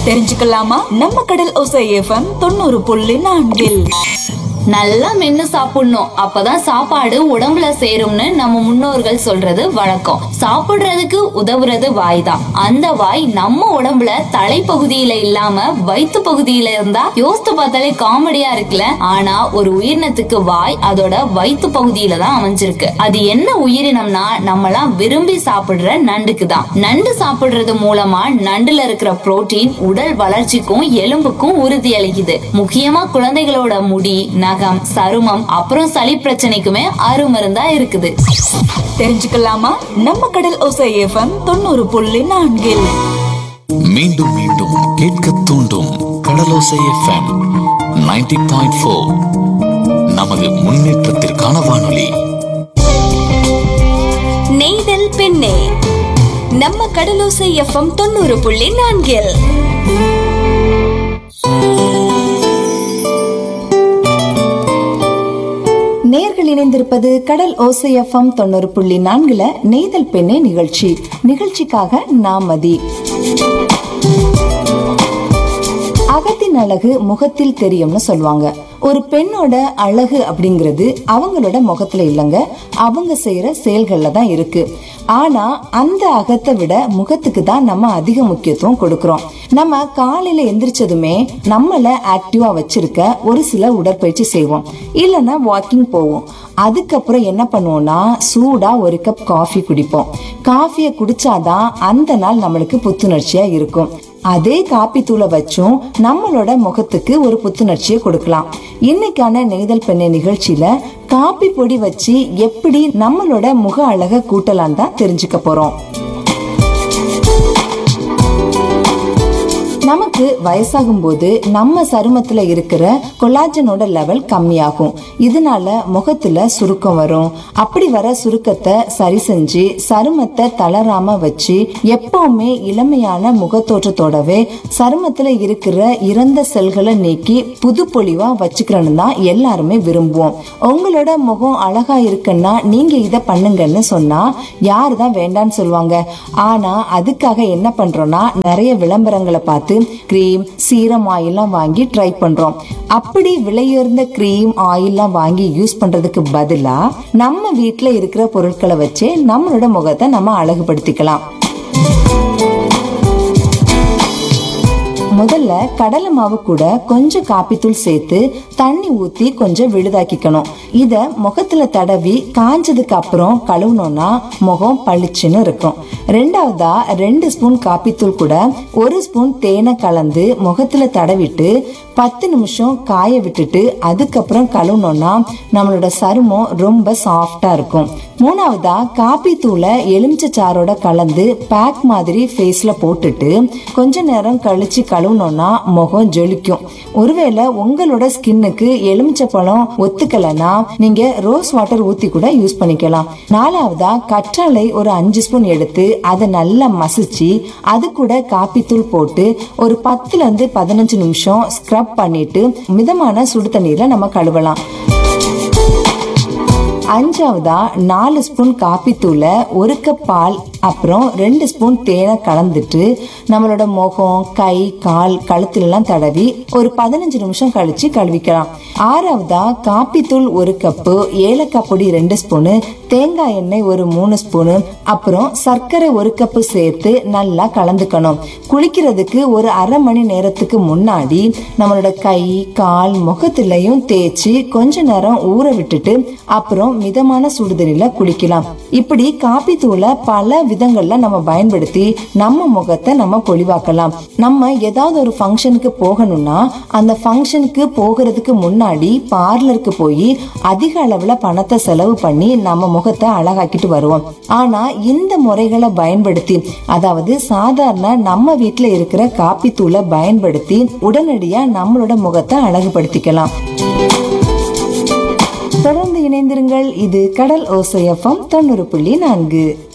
தெரிஞ்சுக்கலாமா நம்ம கடல் ஒசை எஃப்எம் தொண்ணூறு புள்ளி நான்கில் நல்லா மென்னு சாப்பிடணும் அப்பதான் சாப்பாடு உடம்புல சேரும்னு நம்ம முன்னோர்கள் சொல்றது வழக்கம் சாப்பிடுறதுக்கு உதவுறது வாய் தான் அந்த வாய் நம்ம உடம்புல தலைப்பகுதியில இல்லாம வயிற்று பகுதியில இருந்தா யோசித்து பார்த்தாலே காமெடியா இருக்குல்ல ஆனா ஒரு உயிரினத்துக்கு வாய் அதோட வயிற்று பகுதியில தான் அமைஞ்சிருக்கு அது என்ன உயிரினம்னா நம்மலாம் விரும்பி சாப்பிடுற நண்டுக்கு தான் நண்டு சாப்பிடுறது மூலமா நண்டுல இருக்கிற புரோட்டீன் உடல் வளர்ச்சிக்கும் எலும்புக்கும் உறுதி அளிக்குது முக்கியமா குழந்தைகளோட முடி நகம் சருமம் அப்புறம் சளி பிரச்சனைக்குமே அருமருந்தா இருக்குது தெரிஞ்சுக்கலாமா நம்ம கடல் ஒசை எஃப்எம் தொண்ணூறு புள்ளி நான்கில் மீண்டும் மீண்டும் கேட்க தூண்டும் கடலோசை எஃப்எம் 90.4 பாயிண்ட் ஃபோர் நமது முன்னேற்றத்திற்கான வானொலி நெய்தல் பெண்ணே நம்ம கடலோசை எஃப்எம் தொண்ணூறு புள்ளி நான்கில் நேர்கள் இணைந்திருப்பது கடல் ஓசை எஃப்எம் தொண்ணூறு புள்ளி நான்குல நெய்தல் பெண்ணே நிகழ்ச்சி நிகழ்ச்சிக்காக நாம் மதி அகத்தின் அழகு முகத்தில் தெரியும்னு சொல்லுவாங்க ஒரு பெண்ணோட அழகு அப்படிங்கிறது அவங்களோட முகத்துல இல்லைங்க அவங்க செய்யற செயல்கள்ல தான் இருக்கு ஆனா அந்த அகத்தை விட முகத்துக்கு தான் நம்ம அதிக முக்கியத்துவம் கொடுக்கறோம் நம்ம காலையில எந்திரிச்சதுமே நம்மள ஆக்டிவா வச்சிருக்க ஒரு சில உடற்பயிற்சி செய்வோம் இல்லைன்னா வாக்கிங் போவோம் அதுக்கப்புறம் என்ன பண்ணுவோம்னா சூடா ஒரு கப் காஃபி குடிப்போம் காஃபியை குடிச்சாதான் அந்த நாள் நம்மளுக்கு புத்துணர்ச்சியா இருக்கும் அதே காப்பி தூளை வச்சும் நம்மளோட முகத்துக்கு ஒரு புத்துணர்ச்சியை கொடுக்கலாம் இன்னைக்கான நெய்தல் பெண்ணை நிகழ்ச்சியில காப்பி பொடி வச்சு எப்படி நம்மளோட முக அழக கூட்டலாம் தான் தெரிஞ்சுக்க போறோம் நமக்கு வயசாகும் போது நம்ம சருமத்துல இருக்கிற கொலாஜனோட லெவல் கம்மியாகும் இதனால முகத்துல சுருக்கம் வரும் அப்படி வர சுருக்கத்தை சரி செஞ்சு சருமத்தை தளராம வச்சு எப்பவுமே இளமையான முகத்தோற்றத்தோடவே சருமத்துல இருக்கிற இறந்த செல்களை நீக்கி புது பொலிவா வச்சுக்கிறன்னு தான் எல்லாருமே விரும்புவோம் உங்களோட முகம் அழகா இருக்குன்னா நீங்க இத பண்ணுங்கன்னு சொன்னா யாரு தான் வேண்டான்னு சொல்லுவாங்க ஆனா அதுக்காக என்ன பண்றோம்னா நிறைய விளம்பரங்களை பார்த்து கிரீம் சீரம் ஆயில்லாம் வாங்கி ட்ரை பண்றோம் அப்படி விலையுயர்ந்த கிரீம் ஆயில்லாம் வாங்கி யூஸ் பண்றதுக்கு பதிலா நம்ம வீட்ல இருக்கிற பொருட்களை வச்சு நம்மளோட முகத்தை நம்ம அழகுபடுத்திக்கலாம் முதல்ல கடலை மாவு கூட கொஞ்சம் காப்பித்தூள் சேர்த்து தண்ணி ஊத்தி கொஞ்சம் விழுதாக்கிக்கணும் இத முகத்துல தடவி காஞ்சதுக்கு அப்புறம் கழுவுனோம்னா முகம் பளிச்சுன்னு இருக்கும் ரெண்டாவதா ரெண்டு ஸ்பூன் காப்பித்தூள் கூட ஒரு ஸ்பூன் தேனை கலந்து முகத்துல தடவிட்டு பத்து நிமிஷம் காய விட்டுட்டு அதுக்கப்புறம் கழுவுனோம்னா நம்மளோட சருமம் ரொம்ப சாஃப்டா இருக்கும் மூணாவதா காப்பி தூளை எலுமிச்சை சாரோட கலந்து பேக் மாதிரி ஃபேஸ்ல போட்டுட்டு கொஞ்ச நேரம் கழிச்சு கழுவுனோம்னா முகம் ஜொலிக்கும் ஒருவேளை உங்களோட ஸ்கின்னுக்கு எலுமிச்சை பழம் ஒத்துக்கலைன்னா நீங்க ரோஸ் வாட்டர் ஊத்தி கூட யூஸ் பண்ணிக்கலாம் நாலாவதா கற்றாழை ஒரு அஞ்சு ஸ்பூன் எடுத்து அதை நல்லா மசிச்சு அது கூட காப்பி தூள் போட்டு ஒரு பத்துல இருந்து பதினஞ்சு நிமிஷம் ஸ்க்ரப் பண்ணிட்டு மிதமான சுடு தண்ணீர்ல நம்ம கழுவலாம் அஞ்சாவதா நாலு ஸ்பூன் காப்பி தூளை ஒரு கப் பால் அப்புறம் ரெண்டு ஸ்பூன் தேனை கலந்துட்டு நம்மளோட முகம் கை கால் கழுத்துலலாம் தடவி ஒரு பதினஞ்சு நிமிஷம் கழிச்சு கழுவிக்கலாம் ஆறாவதா காப்பி தூள் ஒரு கப்பு ஏலக்காய் பொடி ரெண்டு ஸ்பூனு தேங்காய் எண்ணெய் ஒரு மூணு ஸ்பூனு அப்புறம் சர்க்கரை ஒரு கப்பு சேர்த்து நல்லா கலந்துக்கணும் குளிக்கிறதுக்கு ஒரு அரை மணி நேரத்துக்கு முன்னாடி நம்மளோட கை கால் முகத்துலயும் தேய்ச்சி கொஞ்ச நேரம் ஊற விட்டுட்டு அப்புறம் மிதமான சுடுதண்ணில குளிக்கலாம் இப்படி காப்பி தூளை பல விதங்கள்ல நம்ம பயன்படுத்தி நம்ம முகத்தை நம்ம பொலிவாக்கலாம் நம்ம ஏதாவது ஒரு ஃபங்க்ஷனுக்கு போகணும்னா அந்த ஃபங்க்ஷனுக்கு போகிறதுக்கு முன்னாடி பார்லருக்கு போய் அதிக அளவுல பணத்தை செலவு பண்ணி நம்ம முகத்தை அழகாக்கிட்டு வருவோம் ஆனா இந்த முறைகளை பயன்படுத்தி அதாவது சாதாரண நம்ம வீட்ல இருக்கிற காப்பி தூளை பயன்படுத்தி உடனடியா நம்மளோட முகத்தை அழகுபடுத்திக்கலாம் தொடர்ந்து இணைந்திருங்கள் இது கடல் ஓசையஃபம் தொண்ணூறு புள்ளி நான்கு